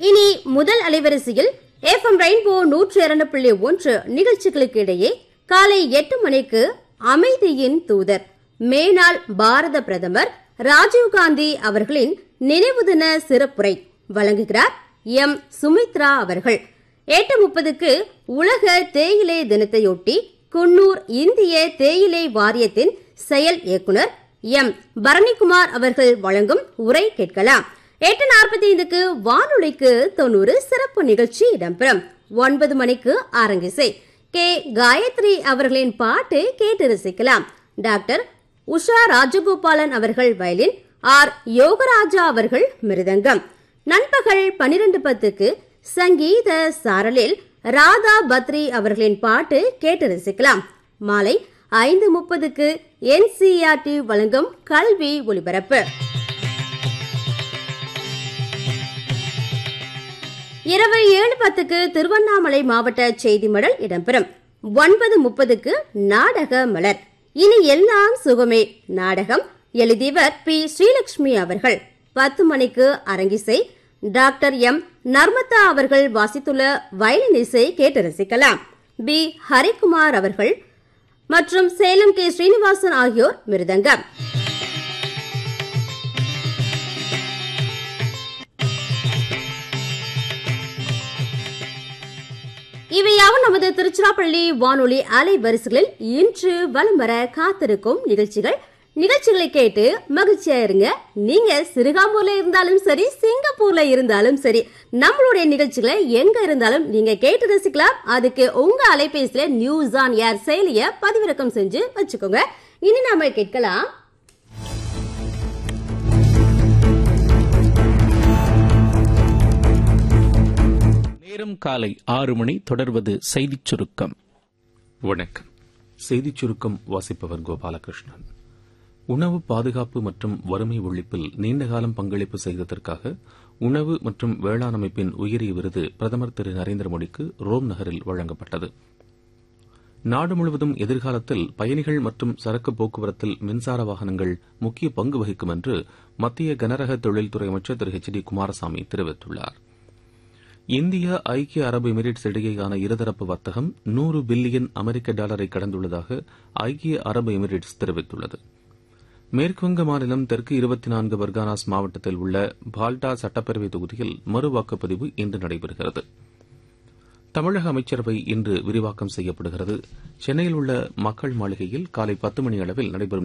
இனி முதல் அலைவரிசையில் எஃப்எம் ரெயின்போ நூற்றி இரண்டு புள்ளி ஒன்று நிகழ்ச்சிகளுக்கு இடையே காலை எட்டு மணிக்கு அமைதியின் தூதர் மேனாள் பாரத பிரதமர் ராஜீவ்காந்தி அவர்களின் நினைவு தின சிறப்புரை வழங்குகிறார் எம் சுமித்ரா அவர்கள் எட்டு முப்பதுக்கு உலக தேயிலை தினத்தையொட்டி குன்னூர் இந்திய தேயிலை வாரியத்தின் செயல் இயக்குனர் எம் பரணிக்குமார் அவர்கள் வழங்கும் உரை கேட்கலாம் எட்டு நாற்பத்தி ஐந்துக்கு வானொலிக்கு தொண்ணூறு சிறப்பு நிகழ்ச்சி இடம்பெறும் ஒன்பது மணிக்கு அரங்கிசை கே காயத்ரி அவர்களின் பாட்டு கேட்டு ரசிக்கலாம் டாக்டர் உஷா ராஜகோபாலன் அவர்கள் வயலின் ஆர் யோகராஜா அவர்கள் மிருதங்கம் நண்பகல் பனிரெண்டு பத்துக்கு சங்கீத சாரலில் ராதா பத்ரி அவர்களின் பாட்டு கேட்டு ரசிக்கலாம் மாலை ஐந்து முப்பதுக்கு என்சிஆர்டி வழங்கும் கல்வி ஒலிபரப்பு இரவு ஏழு பத்துக்கு திருவண்ணாமலை மாவட்ட செய்தி மடல் இடம்பெறும் ஒன்பது முப்பதுக்கு நாடக மலர் இனி எல்லாம் சுகமே நாடகம் எழுதியவர் பி ஸ்ரீலட்சுமி அவர்கள் பத்து மணிக்கு அரங்கிசை டாக்டர் எம் நர்மதா அவர்கள் வாசித்துள்ள வயலின் இசை கேட்டு ரசிக்கலாம் பி ஹரிகுமார் அவர்கள் மற்றும் சேலம் கே ஸ்ரீனிவாசன் ஆகியோர் மிருதங்கம் இவையாவும் நமது திருச்சிராப்பள்ளி வானொலி அலைவரிசைகளில் இன்று வலம் வர காத்திருக்கும் நிகழ்ச்சிகள் நிகழ்ச்சிகளை கேட்டு மகிழ்ச்சியா இருங்க நீங்க சிறுகாம்பூர்ல இருந்தாலும் சரி சிங்கப்பூர்ல இருந்தாலும் சரி நம்மளுடைய நிகழ்ச்சிகளை எங்க இருந்தாலும் நீங்க கேட்டு ரசிக்கலாம் அதுக்கு உங்க அலைபேசியில நியூஸ் ஆன் ஏர் செயலிய பதிவிறக்கம் செஞ்சு வச்சுக்கோங்க இனி நாம கேட்கலாம் நேரம் காலை ஆறு மணி தொடர்வது செய்திச் சுருக்கம் வணக்கம் செய்திச் சுருக்கம் வாசிப்பவர் கோபாலகிருஷ்ணன் உணவு பாதுகாப்பு மற்றும் வறுமை ஒழிப்பில் நீண்டகாலம் பங்களிப்பு செய்ததற்காக உணவு மற்றும் வேளாண் அமைப்பின் உயரிய விருது பிரதமர் திரு நரேந்திர மோடிக்கு ரோம் நகரில் வழங்கப்பட்டது நாடு முழுவதும் எதிர்காலத்தில் பயணிகள் மற்றும் சரக்கு போக்குவரத்தில் மின்சார வாகனங்கள் முக்கிய பங்கு வகிக்கும் என்று மத்திய கனரக தொழில்துறை அமைச்சர் திரு எச் டி குமாரசாமி தெரிவித்துள்ளார் இந்தியா ஐக்கிய அரபு எமிரேட்ஸ் இடையேயான இருதரப்பு வர்த்தகம் நூறு பில்லியன் அமெரிக்க டாலரை கடந்துள்ளதாக ஐக்கிய அரபு எமிரேட்ஸ் தெரிவித்துள்ளது மேற்குவங்க மாநிலம் தெற்கு இருபத்தி நான்கு பர்கானாஸ் மாவட்டத்தில் உள்ள பால்டா சட்டப்பேரவை தொகுதியில் மறு வாக்குப்பதிவு இன்று நடைபெறுகிறது தமிழக அமைச்சரவை இன்று விரிவாக்கம் செய்யப்படுகிறது சென்னையில் உள்ள மக்கள் மாளிகையில் காலை பத்து மணி அளவில் நடைபெறும்